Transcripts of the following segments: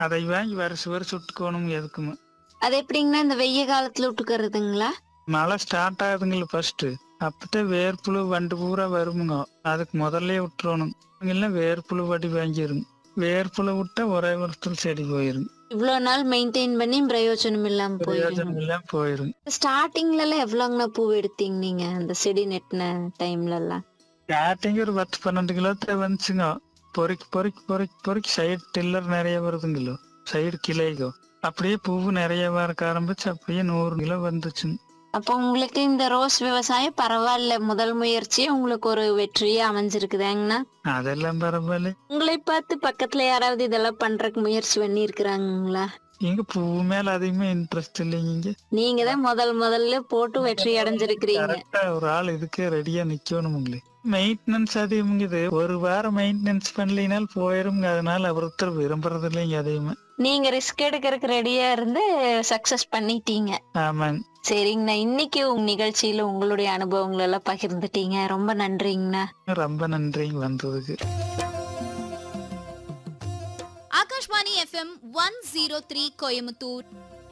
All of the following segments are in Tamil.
அதை வாங்கி வருஷம் வருஷம் விட்டுக்கோணும் எதுக்குமே அது எப்படிங்கண்ணா இந்த வெய்ய காலத்துல விட்டுக்கறதுங்களா மழை ஸ்டார்ட் ஆகுதுங்களா ஃபர்ஸ்ட் அப்பதான் வேர்ப்புழு வண்டு பூரா வருமுங்க அதுக்கு முதல்ல விட்டுறணும் இல்லைன்னா வேர்ப்புழு வடி வாங்கிருங்க வேர்ப்புழு விட்டா ஒரே வருஷத்துல செடி போயிருங்க இவ்வளவு நாள் மெயின்டைன் பண்ணி பிரயோஜனம் இல்லாம பிரயோஜனம் போயிடும் எல்லாம் போயிருங்க ஸ்டார்டிங்ல எல்லாம் எவ்வளவுங்கண்ணா பூ எடுத்தீங்க நீங்க அந்த செடி நெட்டின டைம்ல எல்லாம் ஸ்டார்டிங் ஒரு பத்து பன்னெண்டு கிலோ தான் வந்துச்சுங்க பொறுக்கி பொறுக்கி பொறுக்கி பொறுக்கி சைடு டில்லர் நிறைய வருதுங்களோ சைடு கிளைகோ அப்படியே பூவு நிறைய வரக்க ஆரம்பிச்சு அப்படியே நூறு கிலோ வந்துச்சுங்க அப்போ உங்களுக்கு இந்த ரோஸ் விவசாயம் பரவாயில்ல முதல் முயற்சியே உங்களுக்கு ஒரு வெற்றியே அமைஞ்சிருக்குதாங்கண்ணா அதெல்லாம் பரவாயில்ல உங்களை பார்த்து பக்கத்துல யாராவது இதெல்லாம் பண்றதுக்கு முயற்சி பண்ணி இருக்கிறாங்களா இங்க பூ மேல அதிகமா இன்ட்ரெஸ்ட் இல்லைங்க இங்க நீங்க தான் முதல் முதல்ல போட்டு வெற்றி அடைஞ்சிருக்கிறீங்க கரெக்டா ஒரு ஆள் இதுக்கே ரெடியா நிக்கணுமுங்களே மெயின்டெனன்ஸ் அதிகமுங்க இது ஒரு வாரம் மெயின்டெனன்ஸ் பண்ணலினால் போயிருங்க அதனால ஒருத்தர் விரும்புறது இல்லைங்க அதிகமா நீங்க ரிஸ்க் எடுக்கறதுக்கு ரெடியா இருந்து சக்சஸ் பண்ணிட்டீங்க ஆமாங்க சரிங்கண்ணா இன்னைக்கு உங்க நிகழ்ச்சியில உங்களுடைய அனுபவங்கள் எல்லாம் பகிர்ந்துட்டீங்க ரொம்ப நன்றிங்கண்ணா ரொம்ப நன்றிங்க வந்ததுக்கு Akashvani FM one zero three Coimbatore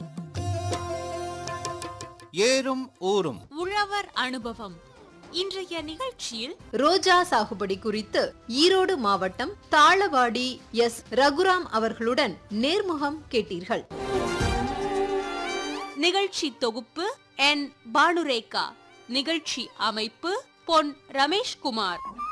ஏறும் ஊரும் உழவர் அனுபவம் இன்றைய நிகழ்ச்சியில் ரோஜா சாகுபடி குறித்து ஈரோடு மாவட்டம் தாளவாடி எஸ் ரகுராம் அவர்களுடன் நேர்முகம் கேட்டீர்கள் நிகழ்ச்சி தொகுப்பு என் பானுரேகா நிகழ்ச்சி அமைப்பு பொன் ரமேஷ்குமார்